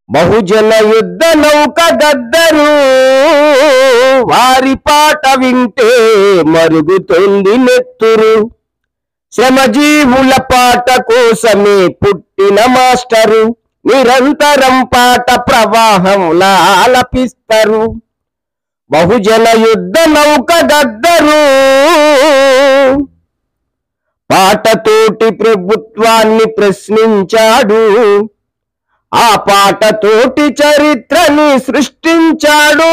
బహుజన యుద్ధ నౌక గద్దరు వారి పాట వింటే మరుగుతుంది నెత్తురు శ్రమజీవుల పాట కోసమే పుట్టిన మాస్టరు నిరంతరం పాట ప్రవాహంలా ఆలపిస్తారు బహుజన యుద్ధ నౌక గద్దరు పాటతోటి ప్రభుత్వాన్ని ప్రశ్నించాడు ఆ పాటతోటి చరిత్రని సృష్టించాడు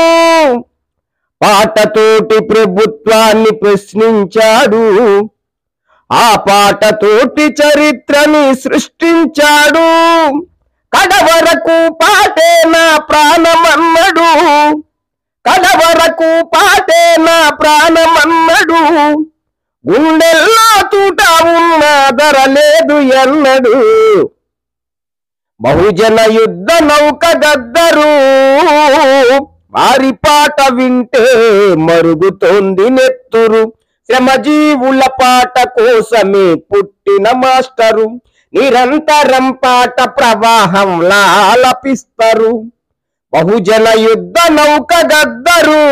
పాటతోటి ప్రభుత్వాన్ని ప్రశ్నించాడు ఆ పాటతోటి చరిత్రని సృష్టించాడు కడవరకు పాటే నా ప్రాణమన్నడు కడవరకు పాటే నా ప్రాణమన్నడు గుండెల్లో తూట ఉన్న ధర లేదు ఎన్నడు బహుజన యుద్ధ నౌక గద్దరు వారి పాట వింటే మరుగుతోంది నెత్తురు శ్రమజీవుల పాట కోసమే పుట్టిన మాస్టరు నిరంతరం పాట ప్రవాహంలా ఆలపిస్తారు బహుజన యుద్ధ నౌక గద్దరు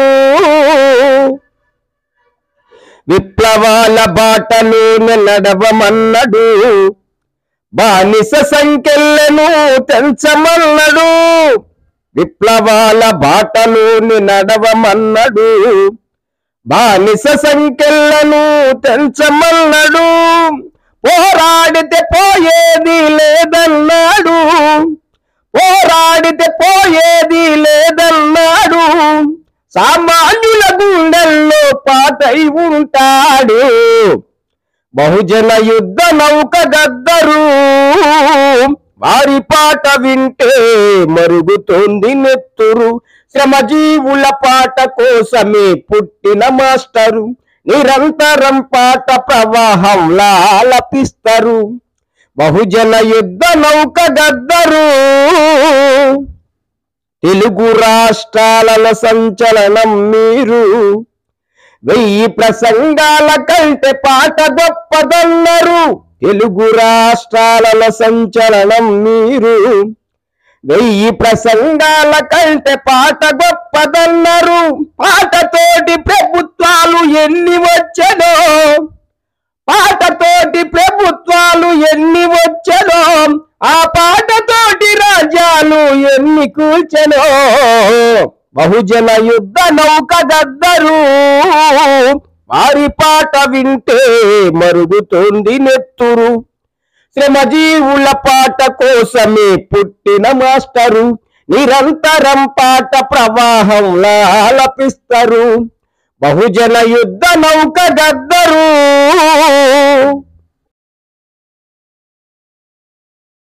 విప్లవాల బాటలోనే నడవమన్నడు బానిస సంఖ్యలను తెంచమన్నడు విప్లవాల బాటలోని నడవమన్నడు బానిస సంఖ్యలను తెంచమన్నడు పోరాడితే పోయేది లేదన్నాడు పోరాడితే పోయేది లేదన్నాడు సామాన్యుల గుండెల్లో పాతై ఉంటాడు బహుజన యుద్ధ నౌక గద్దరు వారి పాట వింటే మరుగుతోంది నెత్తురు శ్రమజీవుల పాట కోసమే పుట్టిన మాస్టరు నిరంతరం పాట ప్రవాహంలా ఆలపిస్తారు బహుజన యుద్ధ నౌక గద్దరు తెలుగు రాష్ట్రాల సంచలనం మీరు వెయ్యి ప్రసంగాల కంటే పాట గొప్పదన్నారు తెలుగు రాష్ట్రాల సంచలనం మీరు వెయ్యి ప్రసంగాల కంటే పాట గొప్పదన్నారు పాటతోటి ప్రభుత్వాలు ఎన్ని వచ్చనో పాటతోటి ప్రభుత్వాలు ఎన్ని వచ్చనో ఆ పాటతోటి రాజ్యాలు ఎన్ని కూర్చనో బహుజన యుద్ధ నౌక గద్దరు వారి పాట వింటే మరుగుతోంది నెత్తురు శ్రమజీవుల పాట కోసమే పుట్టిన మాస్టరు నిరంతరం పాట ప్రవాహంలా ఆలపిస్తారు బహుజన యుద్ధ నౌక గద్దరు